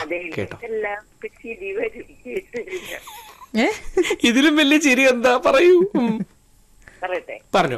അതെ കേട്ടോ എല്ലാവർക്കും ചിരി വരും കേട്ട് കഴിഞ്ഞാ. ഏ ഇതിലും വലിയ ചിരി എന്താ പറയൂ ഉം. പറയട്ടെ പറഞ്ഞോ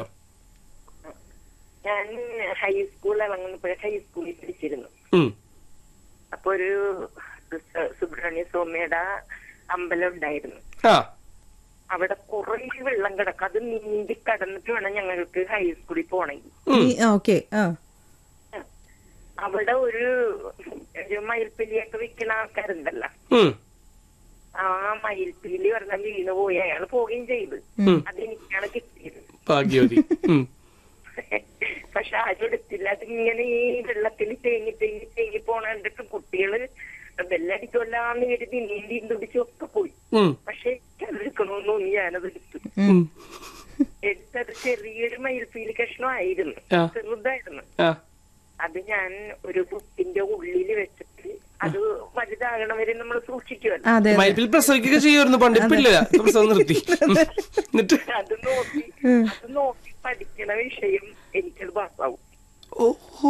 ഞാൻ ഹൈസ്കൂൾ ഇറങ്ങുന്നപ്പോഴേ ഹൈസ്കൂളിൽ പഠിച്ചിരുന്നു ഉം. അപ്പൊ ഒരു സു- സുബ്രഹ്മണ്യ സ്വാമിയുടെ അമ്പലം ഉണ്ടായിരുന്നു ആ അവിടെ കുറെ വെള്ളം കിടക്കും അത് നീന്തി കടന്നിട്ട് വേണം ഞങ്ങൾക്ക് ഹൈസ്കൂളിൽ പോണെങ്കിൽ ഓക്കെ ആ അവിടെ ഒരു ഒരു മയിൽപ്പിലിയൊക്കെ വിൽക്കുന്ന ആൾക്കാരുണ്ടല്ലോ ഉം. ആ മയിൽപ്പിലി പറഞ്ഞാൽ വീണ് പോയി അയാൾ പോവുകയും ചെയ്ത് ഉം. അതെനിക്കാണ് കിട്ടിയത് ഭാഗ്യവതി ഉം. പക്ഷെ ആരും എടുത്തില്ല അതിങ്ങനെ ഈ വെള്ളത്തിൽ തേങ്ങി തേങ്ങി തേങ്ങി പോണ കണ്ടിട്ട് കുട്ടികള് ബെല്ലടിക്കൊല്ലാന്ന് കരുതി നീന്തി തുടിച്ചും ഒക്കെ പോയി ഉം. പക്ഷെ എടുക്കണമെന്ന് തോന്നി ഞാനത് എടുത്തു ഉം. എടുത്തത് ചെറിയൊരു മയിൽപ്പീലി കഷ്ണമായിരുന്നു ആ. ചെറുതായിരുന്നു ആ. അത് ഞാൻ ഒരു ബുക്കിന്റെ ഉള്ളിൽ വെച്ചിട്ട് അത് വലുതാകണ വരെ നമ്മൾ സൂക്ഷിക്കുമല്ലോ അതെ അതെ മൈപ്പിൽ പ്രസവിക്കൊക്കെ ചെയ്യുമായിരുന്നു പണ്ട് ഇപ്പൊ ഇല്ല ഇപ്പൊ പ്രസവം നിർത്തി എന്നിട്ട് അത് നോക്കി അത് നോക്കി പഠിക്കണ വിഷയം എനിക്കത് പാസ്സാവും ഓഹോ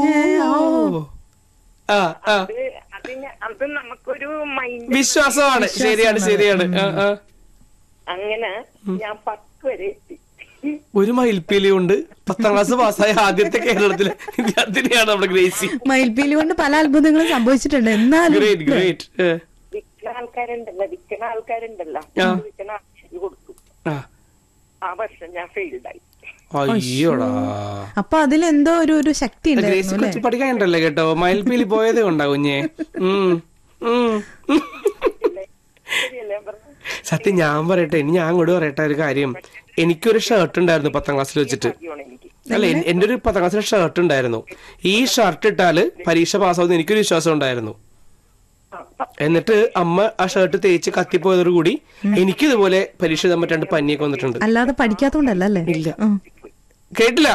ആ ആ അത് അത് ഞാൻ- അത് നമുക്കൊരു മൈൻഡ് വിശ്വാസമാണ് ശരിയാണ് ശരിയാണ് ആ, ആ. അങ്ങനെ ഞാൻ പത്ത് വരെ എത്തി ഒരു മയിൽപ്പീലി കൊണ്ട് പത്താം ക്ലാസ് പാസ്സായ ആദ്യത്തെ കേരളത്തിലെ വിദ്യാർത്ഥിനിയാണ് നമ്മുടെ ഗ്രേസി മയിൽപ്പീലി കൊണ്ട് പല അത്ഭുതങ്ങളും സംഭവിച്ചിട്ടുണ്ട് എന്നാലും ഗ്രേറ്റ് ഗ്രേറ്റ് വിൽക്കണ ആൾക്കാരുണ്ടല്ലോ വിൽക്കണ ആൾക്കാരുണ്ടല്ലോ ആ. വിൽക്കണ ആൾക്കാർ കൊടുത്തു ആ ആ വർഷം ഞാൻ ഫെയിൽഡായി അയ്യോടാ അപ്പൊ അതിലെന്തോ ഒരു ഒരു ശക്തി ഗ്രേസി ഉണ്ടായിരുന്നു അല്ലെ കൊച്ചു പഠിക്കാനുണ്ടല്ലേ കേട്ടോ മയിൽപ്പീലി പോയതേ കൊണ്ടാ കുഞ്ഞെ ഉം. ഉം. ഉം. ശരിയല്ലേ ഞാൻ പറഞ്ഞത്? സത്യം ഞാൻ പറയട്ടെ ഇനി ഞാൻ അങ്ങോട്ട് പറയട്ടെ ഒരു കാര്യം എനിക്കൊരു ഷർട്ട് ഉണ്ടായിരുന്നു പത്താം ക്ലാസ്സിൽ വെച്ചിട്ട് ഭാഗ്യമാണ് എനിക്ക് അല്ല എൻ- എന്റെ ഒരു പത്താം ക്ലാസ്സിലെ ഷർട്ട് ഉണ്ടായിരുന്നു ഈ ഷർട്ട് ഇട്ടാല് പരീക്ഷ പാസ്സാവുന്ന എനിക്കൊരു വിശ്വാസം ഉണ്ടായിരുന്നു എന്നിട്ട് അമ്മ ആ ഷർട്ട് തേച്ച് കത്തിപ്പോയതോടുകൂടി എനിക്കിതുപോലെ പരീക്ഷ എഴുതാൻ പറ്റാണ്ട് പനിയൊക്കെ വന്നിട്ടുണ്ട് അല്ലാതെ പഠിക്കാത്തോണ്ടല്ല അല്ലേ ഇല്ല ഉം. കേട്ടില്ല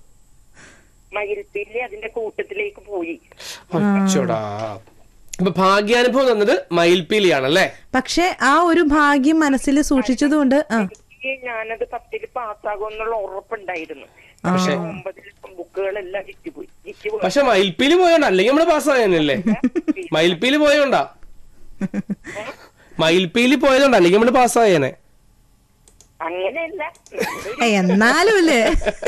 മയിൽപ്പീലി അതിന്റെ കൂട്ടത്തിലേക്ക് പോയി അച്ചോടാ അപ്പൊ ഭാഗ്യാനുഭവം തന്നത് മയിൽപ്പീലിയാണല്ലേ പക്ഷെ ആ ഒരു ഭാഗ്യം മനസ്സിൽ സൂക്ഷിച്ചതുകൊണ്ട് ആ എനിക്ക് ഞാനത് പത്തില് പാസ്സാകും എന്നുള്ള ഉറപ്പുണ്ടായിരുന്നു ഒമ്പതിൽ ബുക്കുകളെല്ലാം വിറ്റുപോയി വിറ്റുപോയി പക്ഷെ മയിൽപ്പീലി പോയോണ്ടാ അല്ലെങ്കിൽ നമ്മള് പാസ്സായല്ലേ മയിൽപ്പീലി പോയോണ്ടാ മയിൽപ്പീലി പോയതുകൊണ്ടാ അല്ലെങ്കിൽ നമ്മള് പാസ്സായേനെ അങ്ങനെയല്ല ഏയ്, എന്നാലും അല്ലേ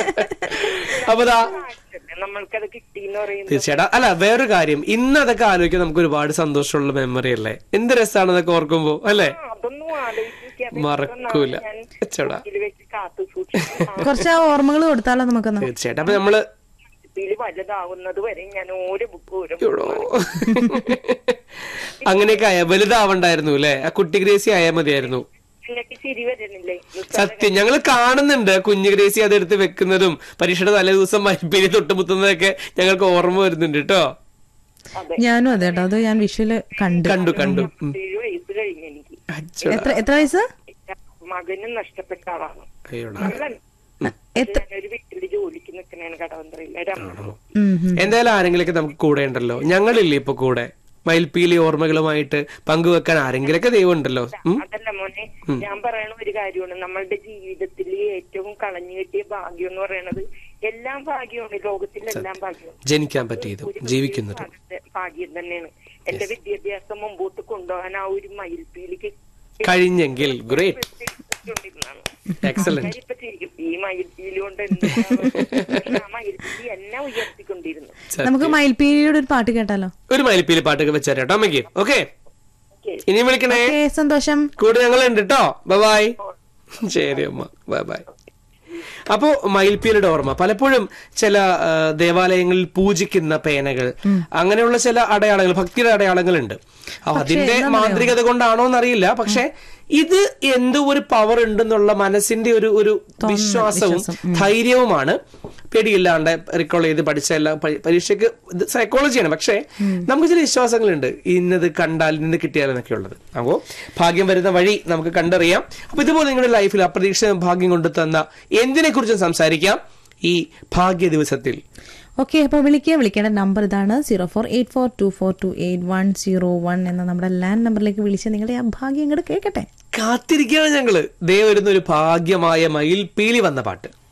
അപ്പൊ ദാ നമ്മൾക്കത് കിട്ടിയെന്ന് പറയുന്നത് തീർച്ചയായിട്ടും അല്ല വേറൊരു കാര്യം ഇന്ന് അതൊക്കെ ആലോചിക്കാൻ നമുക്ക് ഒരുപാട് സന്തോഷമുള്ള മെമ്മറി അല്ലേ എന്ത് രസമാണ് അതൊക്കെ ഓർക്കുമ്പോ അല്ലേ ആ, അതൊന്നും ആലോചിക്കാതെ മറക്കൂല. ചേടാ. വെച്ച് കാത്തു സൂക്ഷിച്ചു കുറച്ച് ആ ഓർമ്മകൾ കൊടുത്താലോ നമുക്കൊന്ന് തീർച്ചയായിട്ടും അപ്പൊ നമ്മള് ഇതിൽ വലുതാവുന്നത് വരെ ഞാൻ ഓരോ ബുക്ക് ഓരോ എടോ. അങ്ങനെയൊക്കെ ആയ വലുതാവണ്ടായിരുന്നു അല്ലെ ആ കുട്ടി ഗ്രേസി ആയാൽ മതിയായിരുന്നു നിങ്ങൾക്ക് ചിരി വരുന്നില്ലേ സത്യം ഞങ്ങൾ കാണുന്നുണ്ട് കുഞ്ഞു ഗ്രേസി അതെടുത്ത് വെക്കുന്നതും പരീക്ഷയുടെ തലേ ദിവസം മൈപ്പേരി തൊട്ടുമുത്തുന്നതൊക്കെ ഞങ്ങൾക്ക് ഓർമ്മ വരുന്നുണ്ട് കേട്ടോ അതെ ഞാനും അതെ കേട്ടോ അത് ഞാൻ വിഷ്വല് കണ്ടു കണ്ടു കണ്ടു ഉം. ഏഴ് വയസ്സ് കഴിഞ്ഞ് എനിക്ക് അച്ചോടാ. എത്ര എത്ര വയസ്സ് മകനും നഷ്ടപ്പെട്ട ആളാണ് അയ്യോടാ. ആ, എത്ര ഞാനൊരു വീട്ടില് ജോലിക്ക് നിൽക്കണേന് കടവന്ത്രയില്ല രമണം ഉം, ഉം. എന്തായാലും ആരെങ്കിലൊക്കെ നമുക്ക് കൂടെ ഉണ്ടല്ലോ ഞങ്ങളില്ലേ ഇപ്പൊ കൂടെ മയിൽപ്പീലി ഓർമ്മകളുമായിട്ട് പങ്കുവെക്കാൻ ആരെങ്കിലൊക്കെ ദൈവം ഉണ്ടല്ലോ ഉം? അതല്ല മോനെ ഞാൻ പറയണ ഒരു കാര്യമാണ് നമ്മളുടെ ജീവിതത്തിൽ ഏറ്റവും കളഞ്ഞു കിട്ടിയ ഭാഗ്യം എന്ന് പറയണത് എല്ലാം ഭാഗ്യമാണ് ലോകത്തിലെല്ലാം ഭാഗ്യമാണ് ജനിക്കാൻ പറ്റിയതും ജീവിക്കുന്നത് ഭാഗ്യത്തെ- ഭാഗ്യം തന്നെയാണ് എന്റെ വിദ്യാഭ്യാസം മുമ്പോട്ട് കൊണ്ടുപോകാൻ ആ ഒരു മയിൽപ്പീലിക്ക് കഴിഞ്ഞെങ്കിൽ ഗ്രേറ്റ് കൊണ്ടിരുന്നാണ് എക്സലന്റ് ഇപ്പൊ ചിരിക്കും ഈ മയിൽപ്പീലി കൊണ്ട് എന്താണ് പക്ഷെ ആ മയിൽപ്പീലി എന്നെ ഉയർത്തിക്കൊണ്ടിരുന്നു നമുക്ക് മയിൽപ്പീലിയുടെ ഒരു പാട്ട് കേട്ടാലോ ഒരു മയിൽപ്പീലി പാട്ടൊക്കെ വെച്ചാൽ കേട്ടോ അമ്മയ്ക്ക് ഓക്കെ ഓക്കെ ഇനി വിളിക്കണേ ഓക്കേ, സന്തോഷം കൂടെ ഞങ്ങളുണ്ട് കേട്ടോ ബൈ ശരി അമ്മ ബൈ ബൈ അപ്പോ മയിൽപ്പീലിയുടെ ഓർമ്മ പലപ്പോഴും ചില ആ, ദേവാലയങ്ങളിൽ പൂജിക്കുന്ന പേനകൾ അങ്ങനെയുള്ള ചില അടയാളങ്ങൾ ഭക്തിയുടെ അടയാളങ്ങളുണ്ട് അതിന്റെ മാന്ത്രികത കൊണ്ടാണോ എന്നറിയില്ല പക്ഷെ ഇത് എന്തോ ഒരു പവർ ഉണ്ടെന്നുള്ള മനസ്സിന്റെ ഒരു ഒരു വിശ്വാസവും ധൈര്യവുമാണ് പേടിയില്ലാണ്ട് റിക്കോൾ ചെയ്ത് പഠിച്ച എല്ലാ പരി- പരീക്ഷയ്ക്ക് ഇത് സൈക്കോളജിയാണ് പക്ഷേ നമുക്ക് ചില വിശ്വാസങ്ങളുണ്ട് ഇന്നത് കണ്ടാൽ ഇന്നത് കിട്ടിയാൽ എന്നൊക്കെ ഉള്ളത് അപ്പോ ഭാഗ്യം വരുന്ന വഴി നമുക്ക് കണ്ടറിയാം അപ്പൊ ഇതുപോലെ നിങ്ങളുടെ ലൈഫിൽ അപ്രതീക്ഷിത ഭാഗ്യം കൊണ്ടു തന്ന എന്തിനെ കുറിച്ചും സംസാരിക്കാം ഈ ഭാഗ്യ ദിവസത്തിൽ ഓക്കെ അപ്പോൾ വിളിക്കുക വിളിക്കേണ്ട നമ്പർ ഇതാണ് zero four eight four two four two eight one zero one എന്ന നമ്മുടെ ലാൻഡ് നമ്പറിലേക്ക് വിളിച്ച് നിങ്ങളുടെ ആ ഭാഗ്യം ഇങ്ങോട്ട് കേൾക്കട്ടെ കാത്തിരിക്കുകയാണ് ഞങ്ങള് ദേ വരുന്ന ഒരു ഭാഗ്യമായ മയിൽ പീലി വന്ന പാട്ട്